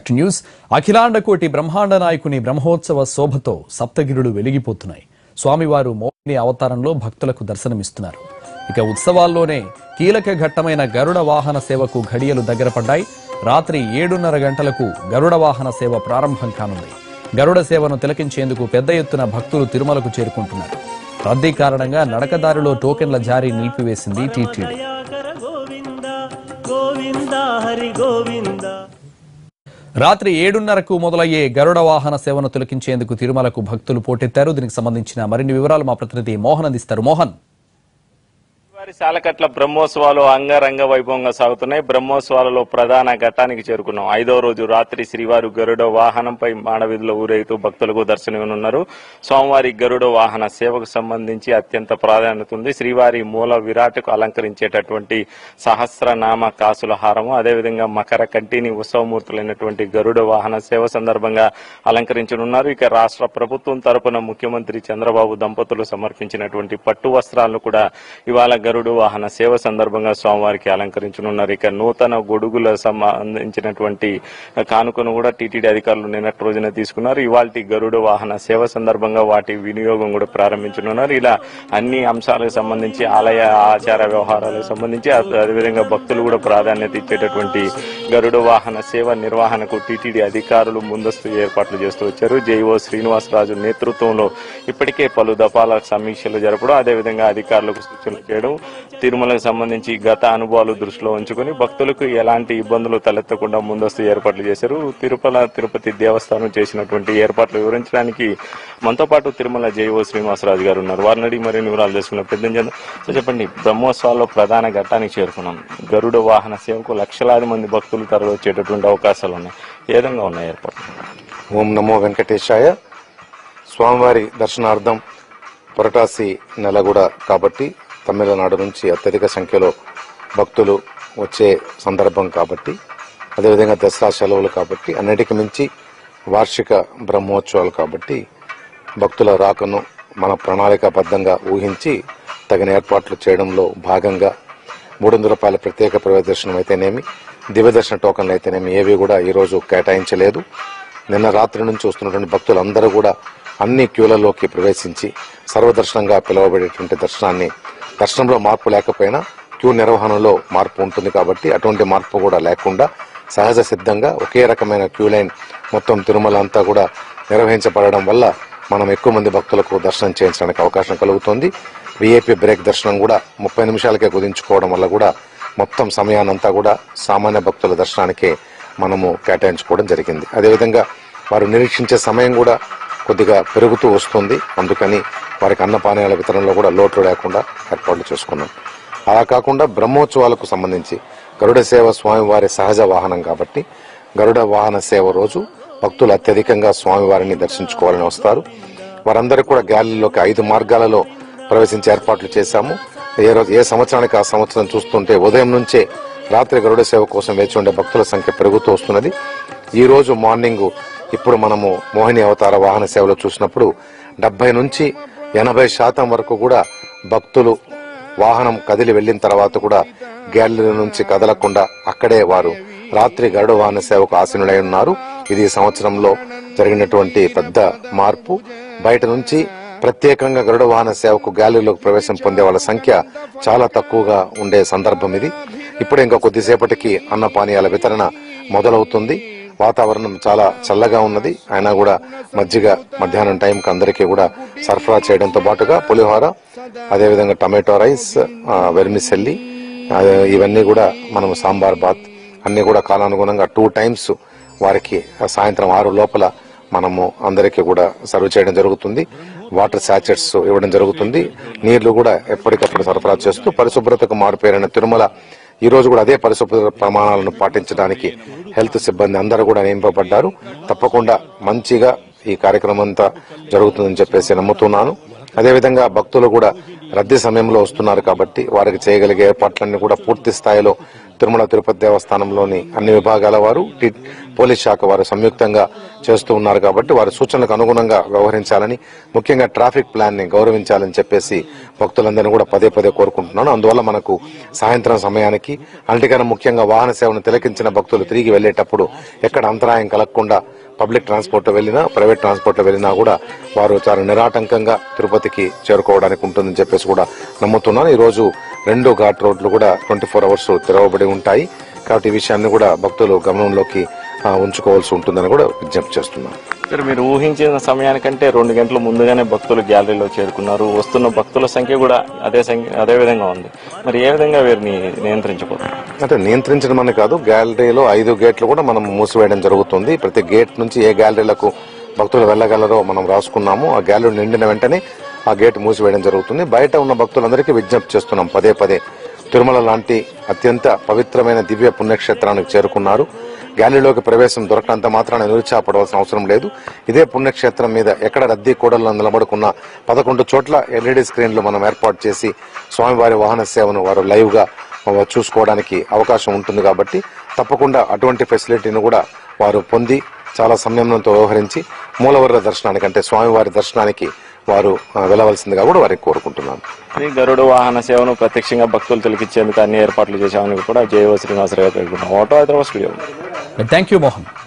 back to news అఖిలాండ కోటి బ్రహ్మాండ నాయకుని బ్రహ్మోత్సవ శోభతో సప్తగిరులు వెలిగిపోతున్నాయి స్వామివారు మోహిని అవతారంలో భక్తులకు దర్శనమిస్తున్నారు ఇక ఉత్సవాల్లోనే కీలక ఘట్టమైన గరుడ వాహన సేవకు ఘడియలు దగ్గర పడ్డాయి రాత్రి ఏడున్నర గంటలకు గరుడ వాహన సేవ ప్రారంభం కానుంది గరుడ సేవను తిలకించేందుకు పెద్ద ఎత్తున భక్తులు తిరుమలకు చేరుకుంటున్నారు రద్దీ కారణంగా నడకదారిలో టోకెన్ల జారీ నిలిపివేసింది టీటీడీ దయాకర గోవింద గోవింద హరి గోవింద రాత్రి ఏడున్నరకు మొదలయ్యే గరుడ వాహన సేవను తిలకించేందుకు తిరుమలకు భక్తులు పోటెత్తారు దీనికి సంబంధించిన మరిన్ని వివరాలు మా ప్రతినిధి మోహన్ అందిస్తారు మోహన్ వారి సాలకట్ల బ్రహ్మోత్సవాలు అంగరంగ వైభవంగా సాగుతున్నాయి బ్రహ్మోత్సవాలలో ప్రధాన ఘట్టానికి చేరుకున్నాం ఐదో రోజు రాత్రి శ్రీవారు గరుడ వాహనంపై మాడవీధిలో ఊరేగుతూ భక్తులకు దర్శనమివ్వనున్నారు స్వామివారి గరుడ వాహన సేవకు సంబంధించి అత్యంత ప్రాధాన్యత ఉంది శ్రీవారి మూల విరాటకు అలంకరించేటటువంటి సహస్రనామ కాసుల హారము అదేవిధంగా మకర కంటిని ఉత్సవమూర్తులైనటువంటి గరుడ వాహన సేవ సందర్భంగా అలంకరించనున్నారు ఇక రాష్ట్ర ప్రభుత్వం తరపున ముఖ్యమంత్రి చంద్రబాబు దంపతులు సమర్పించినటువంటి పట్టు వస్త్రాలను కూడా ఇవాళ గరుడు వాహన సేవ సందర్భంగా స్వామివారికి అలంకరించనున్నారు ఇక నూతన గొడుగుల సంబంధించినటువంటి కానుకను కూడా టీటీడీ అధికారులు నిన్నటి రోజున తీసుకున్నారు ఇవాళ గరుడు వాహన సేవ సందర్భంగా వాటి వినియోగం కూడా ప్రారంభించనున్నారు ఇలా అన్ని అంశాలకు సంబంధించి ఆలయ ఆచార వ్యవహారాలకు సంబంధించి అదే- అదేవిధంగా భక్తులు కూడా ప్రాధాన్యత ఇచ్చేటటువంటి గరుడు వాహన సేవ నిర్వహణకు టీటీడీ అధికారులు ముందస్తు ఏర్పాట్లు చేస్తూ వచ్చారు జేఈఓ శ్రీనివాసరాజు నేతృత్వంలో ఇప్పటికే పలు దఫాల సమీక్షలు జరపడం అదేవిధంగా అధికారులకు సూచనలు చేయడం తిరుమలకు సంబంధించి గత అనుభవాలు దృష్టిలో ఉంచుకొని భక్తులకు ఎలాంటి ఇబ్బందులు తలెత్తకుండా ముందస్తు ఏర్పాట్లు చేశారు తిరుపల తిరుపతి దేవస్థానం చేసినటువంటి ఏర్పాట్లు వివరించడానికి మనతో పాటు తిరుమల జేఈఓ శ్రీనివాసరాజు గారు ఉన్నారు వారిని అడిగి మరిన్ని వివరాలు తెలుసుకున్నాం పెద్ద సో చెప్పండి బ్రహ్మోత్సవాల్లో ప్రధాన ఘట్టానికి చేరుకున్నాం గరుడ వాహన సేవకు లక్షలాది మంది భక్తులు తరలి వచ్చేటటువంటి అవకాశాలు ఉన్నాయి ఏ విధంగా ఉన్నాయి ఏర్పాట్లు ఓం నమో వెంకటేశాయ స్వామివారి దర్శనార్థం పురటాసి నెల కూడా కాబట్టి తమిళనాడు నుంచి అత్యధిక సంఖ్యలో భక్తులు వచ్చే సందర్భం కాబట్టి అదేవిధంగా దసరా సెలవులు కాబట్టి అన్నిటికి మించి వార్షిక బ్రహ్మోత్సవాలు కాబట్టి భక్తుల రాకను మన ప్రణాళికాబద్ధంగా ఊహించి తగిన ఏర్పాట్లు చేయడంలో భాగంగా మూడు వందల రూపాయల ప్రత్యేక ప్రవేశ దర్శనం అయితేనేమి దివ్య దర్శన టోకన్లు అయితేనేమి ఏవి కూడా ఈరోజు కేటాయించలేదు నిన్న రాత్రి నుంచి వస్తున్నటువంటి భక్తులందరూ కూడా అన్ని క్యూలలోకి ప్రవేశించి సర్వదర్శనంగా పిలువబడేటువంటి దర్శనాన్ని దర్శనంలో మార్పు లేకపోయినా క్యూ నిర్వహణలో మార్పు ఉంటుంది కాబట్టి అటువంటి మార్పు కూడా లేకుండా సహజ సిద్ధంగా ఒకే రకమైన క్యూ లైన్ మొత్తం తిరుమల అంతా కూడా నిర్వహించబడడం వల్ల మనం ఎక్కువ మంది భక్తులకు దర్శనం చేయించడానికి అవకాశం కలుగుతుంది విఐపి బ్రేక్ దర్శనం కూడా ముప్పై నిమిషాలకే కుదించుకోవడం వల్ల కూడా మొత్తం సమయానంతా కూడా సామాన్య భక్తుల దర్శనానికే మనము కేటాయించుకోవడం జరిగింది అదేవిధంగా వారు నిరీక్షించే సమయం కూడా కొద్దిగా పెరుగుతూ వస్తుంది అందుకని వారికి అన్నపానీయాల వితరణలో కూడా లోటు లేకుండా ఏర్పాట్లు చేసుకున్నాం అలా కాకుండా బ్రహ్మోత్సవాలకు సంబంధించి గరుడ సేవ స్వామివారి సహజ వాహనం కాబట్టి గరుడ వాహన సేవ రోజు భక్తులు అత్యధికంగా స్వామివారిని దర్శించుకోవాలని వస్తారు వారందరూ కూడా గ్యాలీలోకి ఐదు మార్గాలలో ప్రవేశించే ఏర్పాట్లు చేశాము ఏ రోజు ఏ సంవత్సరానికి ఆ సంవత్సరం చూస్తుంటే ఉదయం నుంచే రాత్రి గరుడ సేవ కోసం వేచి ఉండే భక్తుల సంఖ్య పెరుగుతూ వస్తున్నది ఈ రోజు మార్నింగ్ ఇప్పుడు మనము మోహిని అవతార వాహన సేవలో చూసినప్పుడు డెబ్బై నుంచి ఎనభై శాతం వరకు కూడా భక్తులు వాహనం కదిలి వెళ్లిన తర్వాత కూడా గ్యాలరీ నుంచి కదలకుండా అక్కడే వారు రాత్రి గరుడ వాహన సేవకు ఆసీనులై ఉన్నారు ఇది ఈ సంవత్సరంలో జరిగినటువంటి పెద్ద మార్పు బయట నుంచి ప్రత్యేకంగా గరుడ వాహన సేవకు గ్యాలరీలోకి ప్రవేశం పొందే వాళ్ళ సంఖ్య చాలా తక్కువగా ఉండే సందర్భం ఇది ఇప్పుడు ఇంకా కొద్దిసేపటికి అన్నపానీయాల వితరణ మొదలవుతుంది వాతావరణం చాలా చల్లగా ఉన్నది అయినా కూడా మజ్జిగ మధ్యాహ్నం టైంకి అందరికీ కూడా సరఫరా చేయడంతో పాటుగా పులిహోర అదేవిధంగా టమాటో రైస్ ఆ, వెర్మిసెల్లి ఆ, ఇవన్నీ కూడా మనం సాంబార్ బాత్ అన్ని కూడా కాలానుగుణంగా టూ టైమ్స్ వారికి సాయంత్రం ఆరు లోపల మనము అందరికీ కూడా సర్వ్ చేయడం జరుగుతుంది వాటర్ శాచెట్స్ ఇవ్వడం జరుగుతుంది నీళ్లు కూడా ఎప్పటికప్పుడు సరఫరా చేస్తూ పరిశుభ్రతకు మారుపేరైన తిరుమల ఈ రోజు కూడా అదే పరిశుభ్రత ప్రమాణాలను పాటించడానికి హెల్త్ సిబ్బంది అందరూ కూడా నింపబడ్డారు తప్పకుండా మంచిగా ఈ కార్యక్రమం అంతా జరుగుతుందని చెప్పేసి నమ్ముతున్నాను అదేవిధంగా భక్తులు కూడా రద్దీ సమయంలో వస్తున్నారు కాబట్టి వారికి చేయగలిగే ఏర్పాట్లన్నీ కూడా పూర్తి స్థాయిలో తిరుమల తిరుపతి దేవస్థానంలోని అన్ని విభాగాల వారు టి- పోలీస్ శాఖ వారు సంయుక్తంగా చేస్తూ ఉన్నారు కాబట్టి వారి సూచనలకు అనుగుణంగా వ్యవహరించాలని ముఖ్యంగా ట్రాఫిక్ ప్లాన్ ని గౌరవించాలని చెప్పేసి భక్తులందరినీ కూడా పదే పదే కోరుకుంటున్నాను అందువల్ల మనకు సాయంత్రం సమయానికి అంటికన్నా ముఖ్యంగా వాహన సేవను తిలకించిన భక్తులు తిరిగి వెళ్లేటప్పుడు ఎక్కడ అంతరాయం కలగకుండా పబ్లిక్ ట్రాన్స్పోర్ట్ లో వెళ్ళినా ప్రైవేట్ ట్రాన్స్పోర్ట్ లో వెళ్ళినా కూడా వారు చాలా నిరాటంకంగా తిరుపతికి చేరుకోవడానికి ఉంటుందని చెప్పేసి కూడా నమ్ముతున్నాను ఈ రోజు రెండు ఘాట్ రోడ్లు కూడా ట్వంటీ ఫోర్ అవర్స్ తెరవబడి ఉంటాయి కాబట్టి ఈ విషయాన్ని కూడా భక్తులు గమనంలోకి ఆ, ఉంచుకోవాల్సి ఉంటుందని కూడా విజ్ఞప్తి చేస్తున్నాను సార్ మీరు ఊహించిన సమయానికంటే రెండు గంటల ముందుగానే భక్తులు గ్యాలరీలో చేరుకున్నారు వస్తున్న భక్తుల సంఖ్య కూడా అదే సంఖ్య అదే విధంగా ఉంది మరి ఏ విధంగా వీరిని నియంత్రించబోతున్నారు అంటే నియంత్రించడం అని కాదు గ్యాలరీలో ఐదు గేట్లు కూడా మనం మూసివేయడం జరుగుతుంది ప్రతి గేట్ నుంచి ఏ గ్యాలరీలకు భక్తులు వెళ్ళగలరో మనం రాసుకున్నాము ఆ గ్యాలరీ నిండిన వెంటనే ఆ గేట్ మూసివేయడం జరుగుతుంది బయట ఉన్న భక్తులందరికీ విజ్ఞప్తి చేస్తున్నాం పదే పదే తిరుమల లాంటి అత్యంత పవిత్రమైన దివ్య పుణ్యక్షేత్రానికి చేరుకున్నారు గ్యాలరీలోకి ప్రవేశం దొరకనంత మాత్రాన నిరుత్సాహపడవలసిన అవసరం లేదు ఇదే పుణ్యక్షేత్రం మీద ఎక్కడ రద్దీ కూడల్లో నిలబడుకున్న పదకొండు చోట్ల ఎల్ఈడి స్క్రీన్లు మనం ఏర్పాటు చేసి స్వామివారి వాహన సేవను వారు లైవ్ గా చూసుకోవడానికి అవకాశం ఉంటుంది కాబట్టి తప్పకుండా అటువంటి ఫెసిలిటీని కూడా వారు పొంది చాలా సంయమనంతో వ్యవహరించి మూలవర్ర దర్శనానికి అంటే స్వామివారి దర్శనానికి వారు ఆ, వెళ్ళవలసిందిగా కూడా వారికి కోరుకుంటున్నాను ఈ గరుడు వాహన సేవను ప్రత్యక్షంగా భక్తులు తిలకిచ్చేందుకు అన్ని ఏర్పాట్లు చేశామని కూడా జేఓ శ్రీనివాసరావు గారు పేర్కొన్నారు auto Hyderabad studio thank you Mohan